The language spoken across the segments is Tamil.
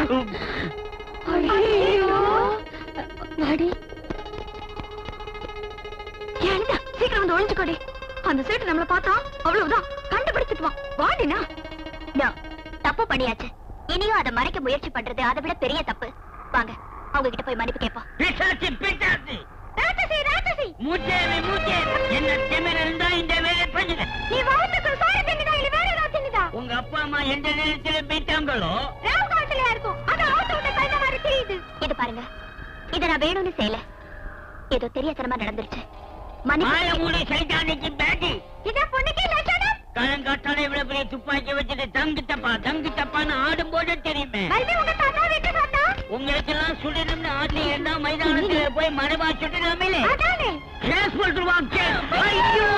ஐயோ வாடி ஏன்டா சீக்கிரம் வந்து ஒளிஞ்சுக்கோடி அந்த சேட்டு நம்மள பார்த்தா அவ்வளவுதான் கண்டுபிடிச்சிட்டுவான் வாடினா No, தப்பு பண்ணியாச்சு இனியும் அதை மறைக்க முயற்சி பண்றது அதை விட பெரிய தப்பு வாங்க அவங்க கிட்ட போய் மன்னிப்பு கேட்போம் பிசாசு பிசாசு ராட்சசி ராட்சசி மூச்சேவி மூச்சேவி என்ன திமிர் இருந்தா இந்த வேலை பண்ணுங்க நீ வாழ்த்துக்கு சோறு தின்னுதா இல்ல வேற ஏதாவது தின்னுதா உங்க அப்பா அம்மா எந்த நேரத்துல போயிட்டாங்களோ ராவு காட்டுலயா இருக்கும் அது ஆட்டோ விட்ட கழுத மாதிரி தெரியுது இது பாருங்க இத நான் வேணும்னு செய்யல ஏதோ தெரியாதனமா நடந்துருச்சு மாய மன்னிப்பு மூடி சைத்தானிக்கு பேட்டி இத பொண்ணுக்கு லட்சணம் காலங்காத்தால இவ்வளவு பெரிய துப்பாக்கி வச்சுட்டு தங்கு தப்பா தங்கு தப்பான்னு ஆடும் போதே தெரியுமே மறுபடி உங்க தாத்தா வீட்டு சொன்னா உங்களுக்கு எல்லாம் சுடணும்னு ஆட்ல இருந்தா மைதானத்துல போய் மரபா சுடலாமே அதானே கேஸ் போட்டுருவாங்க ஐயோ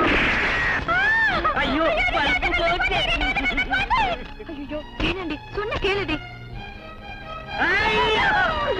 ஐயோ பறந்து போச்சு ஐயோ ஏனண்டி சொன்ன கேளுடி ஐயோ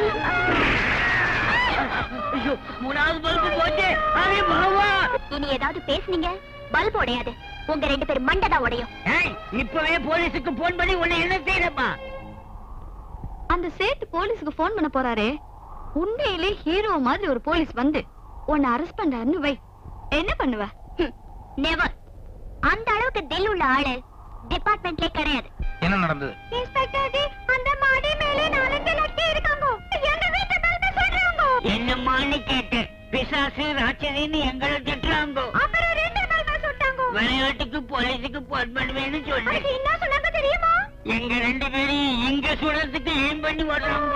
ஐயோ மூணாவது பல்பு போச்சு அரே பாவா இனி ஏதாவது பேசுனீங்க பல்ப் உடையாது உங்க ரெண்டு பேரும் மண்டை தான் உடையும் ஏய் இப்பவே போலீஸுக்கு போன் பண்ணி உன்னை என்ன செய்யறப்பா அந்த சேட்டு போலீஸ்க்கு போன் பண்ண போறாரே உண்மையிலே ஹீரோ மாதிரி ஒரு போலீஸ் வந்து உன்னை அரெஸ்ட் பண்றாருன்னு வை என்ன பண்ணுவ நெவர் அந்த அளவுக்கு தில் உள்ள ஆளு டிபார்ட்மெண்ட்லே கிடையாது என்ன நடந்தது இன்ஸ்பெக்டர் ஜி அந்த மாடி மேலே நாலஞ்சு லட்சம் இருக்காங்க எங்க வீட்டு மேல சொல்றாங்க என்னம்மான்னு கேட்டேன் பிசாசு ராட்சதின்னு எங்களை திட்டுறாங்க அப்புறம் ரெண்டு மேல சுட்டாங்க விளையாட்டுக்கு போலீஸுக்கு போன் பண்ணுவேன்னு சொன்னேன் அதுக்கு என்ன சொன்னாங்க தெரியுமா எங்க ரெண்டு பேரையும் இங்க சுடறதுக்கு ஏம் பண்ணி வர்றாங்க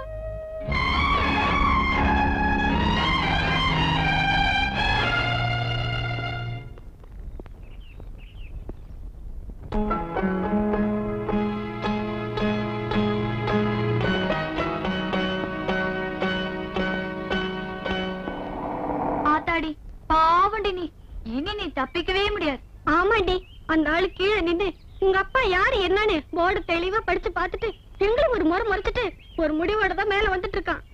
ஆத்தாடி பாவண்டி நீ இனி நீ தப்பிக்கவே முடியாது ஆமாண்டி அந்த ஆளு கீழே நின்னு உங்க அப்பா யாரு என்னன்னு போர்டு தெளிவா படிச்சு பார்த்துட்டு எங்களும் ஒரு முறை முறைச்சிட்டு ஒரு முடிவோட தான் மேல வந்துட்டு இருக்கான்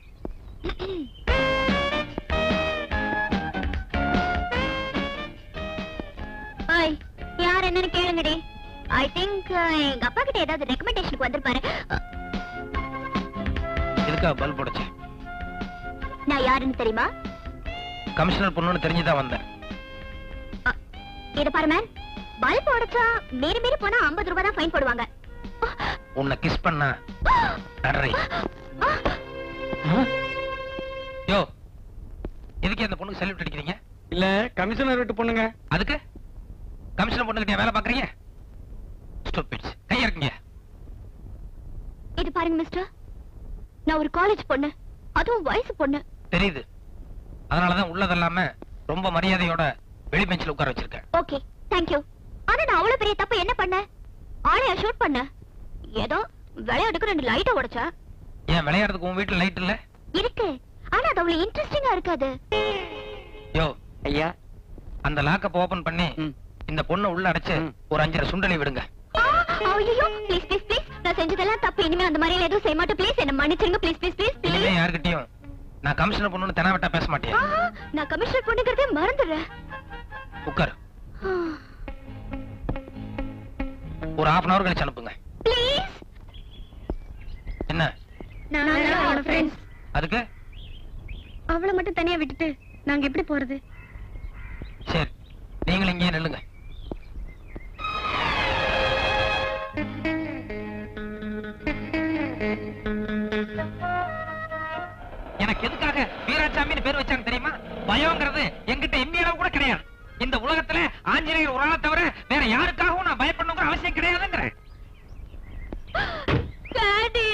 ஓய் யார் என்னன்னு கேளுங்கடி ஐ திங்க் எங்க அப்பா கிட்ட ஏதாவது ரெக்கமெண்டேஷனுக்கு வந்திருப்பாரு அஹ், எதுக்காக பல்ப் உடைச்சேன் நான் யாருன்னு தெரியுமா கமிஷனர் பொண்ணுன்னு தெரிஞ்சுதான் வந்தேன் அஹ், இத பாரு மேன் பல்ப் உடைச்சா மீறி மீறி போனா 50 ரூபாய் தான் ஃபைன் போடுவாங்க உன்னை கிஸ் பண்ண அடரை யோ எதுக்கு அந்த பொண்ணுக்கு சல்யூட் அடிக்கிறீங்க இல்ல கமிஷனர் வீட்டு பொண்ணுங்க அதுக்கு கமிஷனர் பொண்ணுகிட்ட வேலை பாக்குறீங்க ஸ்டூபிட்ஸ் கையா இருக்கீங்க இது பாருங்க மிஸ்டர் நான் ஒரு காலேஜ் பொண்ணு அதுவும் வயசு பொண்ணு தெரியுது அதனாலதான் உள்ளதெல்லாம ரொம்ப மரியாதையோட வெளி பெஞ்சில் உட்கார வச்சிருக்கேன் ஓகே தேங்க் யூ ஆனா நான் அவ்வளவு பெரிய தப்பு என்ன பண்ண ஆளைய ஷூட் பண்ண ஏதோ விளையாட்டுக்கு ரெண்டு லைட்ட உடைச்சா ஏன் விளையாடுறதுக்கு உன் வீட்டுல லைட் இல்ல இருக்கு ஆனா அது அவ்வளவு இன்ட்ரெஸ்டிங்கா இருக்காது யோ ஐயா அந்த லாக்கப் ஓபன் பண்ணி ம். இந்த பொண்ணை உள்ள அடைச்சு ம். ஒரு அஞ்சரை சுண்டலி விடுங்க ஐயோ ப்ளீஸ் ப்ளீஸ் ப்ளீஸ் நான் செஞ்சதெல்லாம் தப்பு இனிமே அந்த மாதிரி எதுவும் செய்ய மாட்டேன் ப்ளீஸ் என்ன மன்னிச்சிருங்க ப்ளீஸ் ப்ளீஸ் ப்ளீஸ் இனிமே ப்ளீஸ் யாருக்கிட்டயும் நான் கமிஷனர் பொண்ணுன்னு தெனாவட்டா பேச மாட்டேன் நான் கமிஷனர் பொண்ணுங்கிறதே மறந்துடுறேன் உட்காரு ஒரு half அன் அவர் கழிச்சு அனுப்புங்க ப்ளீஸ் என்ன நான் ஃப்ரெண்ட்ஸ் அதுக்கு அவளை மட்டும் தனியா விட்டுட்டு நாங்க எப்படி போறது சரி நீங்களும் இங்கே நில்லுங்க எனக்கு எதுக்காக வீராசாமின்னு பேர் வச்சாங்க தெரியுமா பயம்ங்கிறது என்கிட்ட எம்மி அளவு கூட கிடையாது இந்த உலகத்துல ஆஞ்சநேயர் ஒரு ஆளை தவிர வேற யாருக்காகவும் நான் பயப்படணுங்கிற அவசியம் கிடையாதுங்கிறேன் டாடி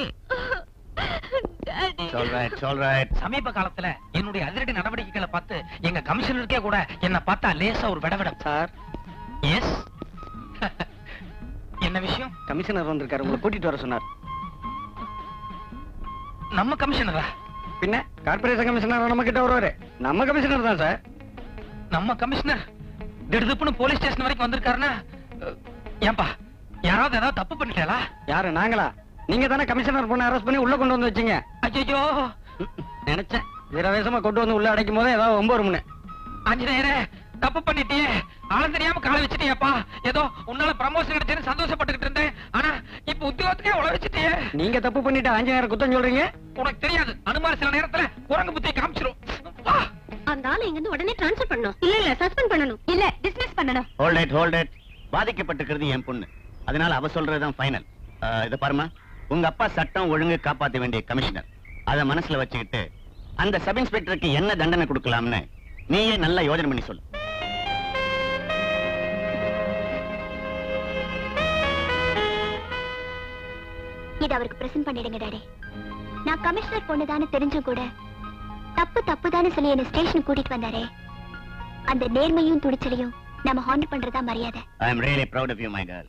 டாடி சமீப காலத்துல என்னுடைய அதிரடி நடவடிக்கைகளை பார்த்து எங்க கமிஷனருக்கே கூட என்ன பார்த்தா லேசா ஒரு விடவிடம் சார் எஸ் என்ன விஷயம் கமிஷனர் வந்திருக்காரு உங்களை கூட்டிட்டு வர சொன்னார் நம்ம கமிஷனரா பின்ன கார்பரேஷன் கமிஷனர் நம்ம கிட்ட வருவாரு நம்ம கமிஷனர் தான் சார் நம்ம கமிஷனர் திடுதுப்புன்னு போலீஸ் ஸ்டேஷன் வரைக்கும் வந்திருக்காருன்னா அஹ், ஏன்பா யாராவது ஏதாவது தப்பு பண்ணிட்டாளா யாரு நாங்களா நீங்க தானே கமிஷனர் பொண்ணை அரெஸ்ட் பண்ணி உள்ள கொண்டு வந்து வச்சீங்க ஐயோ நினைச்சேன் வீரவேசமா கொண்டு வந்து உள்ள அடைக்கும் போதே ஏதாவது ஒன்பது மணி ஆஞ்சநேயரே தப்பு பண்ணிட்டியே ஆளம் தெரியாம காலை வச்சுட்டியப்பா ஏதோ உன்னால ப்ரமோஷன் கிடைச்சேன்னு சந்தோஷப்பட்டுக்கிட்டு இருந்தேன் ஆனா இப்போ உத்தியோகத்துக்கே உழ வச்சுட்டியே நீங்க தப்பு பண்ணிட்டு ஆஞ்சநேயர் குத்தம் சொல்றீங்க உனக்கு தெரியாது அனுமார் சில நேரத்துல குரங்கு புத்தியை காமிச்சிரும் வா. அந்த ஆளை இங்க இருந்து உடனே ட்ரான்ஸ்ஃபர் பண்ணணும் இல்ல இல்ல சஸ்பெண்ட் பண்ணணும் இல்ல டிஸ்மிஸ் பண்ணணும் ஹோல்ட் இட் ஹோல்ட் இட் பாதிக்கப்பட்டிருக்கிறது என் பொண்ணு அதனால அவ சொல்றதுதான் ஃபைனல் இத பாருமா உங்க அப்பா சட்டம் ஒழுங்கு காப்பாத்த வேண்டிய கமிஷனர் அத மனசுல வச்சுக்கிட்டு அந்த சப் இன்ஸ்பெக்டருக்கு என்ன தண்டனை கொடுக்கலாம்னு நீயே நல்லா யோசனை பண்ணி சொல்லு இது அவருக்கு பிரசன்ட் பண்ணிடுங்க டாடி நான் கமிஷனர் பொண்ணுதான்னு தெரிஞ்சும் கூட தப்பு தப்புதான்னு சொல்லி என்ன ஸ்டேஷன் கூட்டிட்டு வந்தாரே அந்த நேர்மையும் துடிச்சலையும் நம்ம ஹாண்ட் பண்றதா மரியாதை I am really proud of you my girl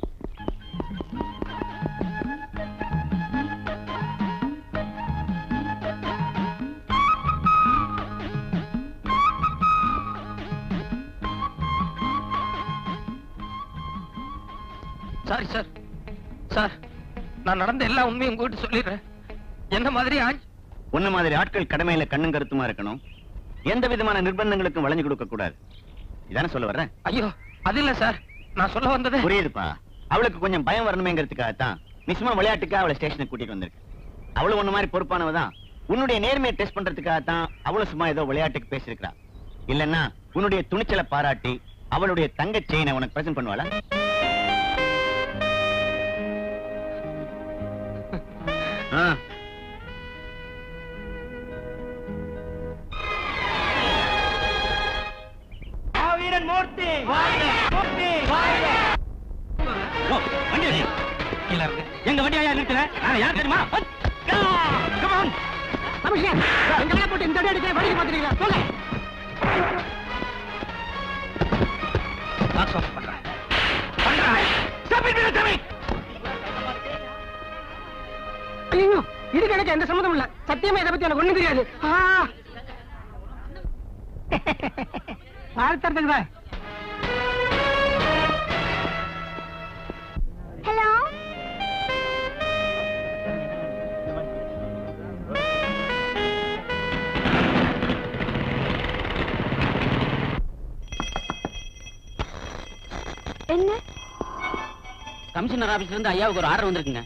sorry sir sir நான் நடந்த எல்லா உண்மையும் உங்ககிட்ட சொல்லிடுறேன் என்ன மாதிரி ஆஞ்ச் உன்ன மாதிரி ஆட்கள் கடமையில கண்ணும் கருத்துமா இருக்கணும் எந்த விதமான நிர்பந்தங்களுக்கும் வளைஞ்சு கொடுக்க கூடாது இதானே சொல்ல வர்றேன் ஐயோ அது இல்ல சார் நான் சொல்ல வந்தது புரியுதுப்பா அவளுக்கு கொஞ்சம் பயம் வரணுமேங்கிறதுக்காகத்தான் நீ சும்மா விளையாட்டுக்கா அவளை ஸ்டேஷனுக்கு கூட்டிட்டு வந்திருக்க அவளும் உன்ன மாதிரி பொறுப்பானவ தான் உன்னுடைய நேர்மையை டெஸ்ட் பண்றதுக்காகத்தான் அவளும் சும்மா ஏதோ விளையாட்டுக்கு பேசியிருக்கா இல்லன்னா உன்னுடைய துணிச்சலை பாராட்டி அவளுடைய தங்க செயினை உனக்கு பிரசன்ட் பண்ணுவாளா ஆ. ஓ, வண்டி எடு. கீழ இருக்கு எங்க வண்டி ஐயா நிறுத்தல நான் யார் தெரியுமா Come on. எங்க போட்டு இந்த அடி அடிக்க வழிக்கு பாத்துறீங்களா சொல்ல பாக்ஸ் ஆஃப் பண்றேன் பண்றேன் Stop it, stop it. ஐயோ இதுக்கு எனக்கு எந்த சம்மதம் இல்ல சத்தியமா இதை பத்தி எனக்கு ஒண்ணும் தெரியாது ஆ. வாழ்த்துறதுக்கு தான் ஹலோ என்ன கமிஷனர் ஆபீஸ்ல இருந்து ஐயாவுக்கு ஒரு ஆர்டர் வந்திருக்குங்க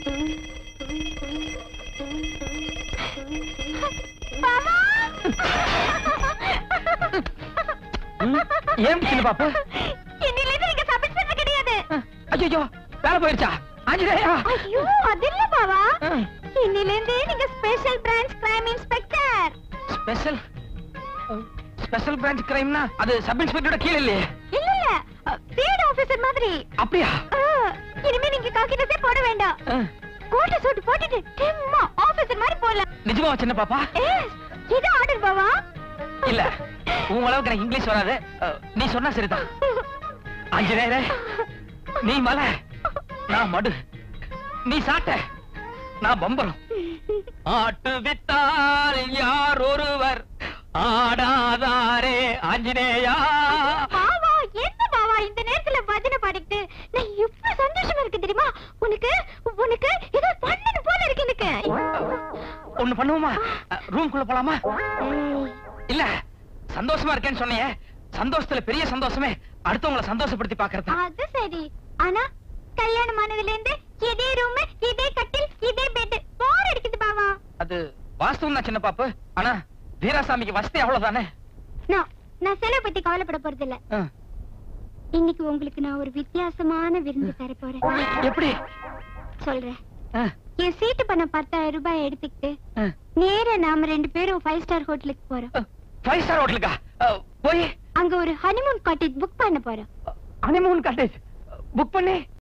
ஏன் சின்ன பாப்பு இன்னிலிருந்து நீங்க சப்மிட் பண்ண கிடையாது ஐயோ வேலை போயிருச்சா ஆஞ்சநேயா ஐயோ அது இல்ல பாவா ஆ. இன்னிலிருந்து நீங்க special branch crime inspector special special branch கிரைம்னா அது சப் இன்ஸ்பெக்டரோட கீழ இல்லையே இல்ல இல்ல ஃபீல்ட் ஆபீசர் மாதிரி அப்படியா ஆ, இனிமே நீங்க காக்கி ட்ரெஸ்ஸே போட வேண்டாம் ஆ. கோட்டை சூட் போட்டுட்டு டெம்மா ஆபீசர் மாதிரி போலாம் நிஜமா சின்ன பாப்பா எஸ் இது ஆர்டர் பாவா இல்ல உன் அளவுக்கு எனக்கு இங்கிலீஷ் வராது அஹ், நீ சொன்னா சரிதான் ஆஞ்சநேயரே நீ மலை நான் மடு நீ சாட்ட நான் பம்பரம் ஆட்டு வித்தால் யார் ஒருவர் ஆடாதாரே ஆஞ்சநேயா பாவா என்ன பாவா இந்த நேரத்துல பஜனை பாடிக்கிட்டு நான் எவ்வளவு சந்தோஷமா இருக்கு தெரியுமா உனக்கு உனக்கு ஏதோ பண்ணணும் போல இருக்கு எனக்கு ஒண்ணு பண்ணுவோமா ரூம் குள்ள போலாமா ஏய், இல்ல சந்தோஷமா இருக்கேன்னு சொன்னியே சந்தோஷத்துல பெரிய சந்தோஷமே அடுத்தவங்கள சந்தோஷப்படுத்தி பாக்குறது அது சரி ஆனா கல்யாணம் ஆனதுல இருந்து இதே ரூம் இதே கட்டில் இதே பெட் போர் அடிக்குது பாவா அது வாஸ்தவம் தான் சின்ன பாப்பு ஆனா வீராசாமிக்கு வசதி அவ்வளவுதானே நான் நான் செலவு பத்தி கவலைப்பட போறது இல்ல ஆ. இன்னைக்கு உங்களுக்கு நான் ஒரு வித்தியாசமான விருந்து தர போறேன் எப்படி சொல்றேன் ஆ, என் சீட்டு பண்ண பத்தாயிரம் ரூபாய் எடுத்துக்கிட்டு ஆ. நேரா நாம ரெண்டு பேரும் ஃபைவ் ஸ்டார் ஹோட்டலுக்கு போறோம் ஃபைவ் ஸ்டார் ஹோட்டலுக்கா அஹ், போய் அங்க ஒரு ஹனிமூன் காட்டேஜ் புக் பண்ண போறோம் ஹனிமூன் காட்டேஜ் புக் பண்ணி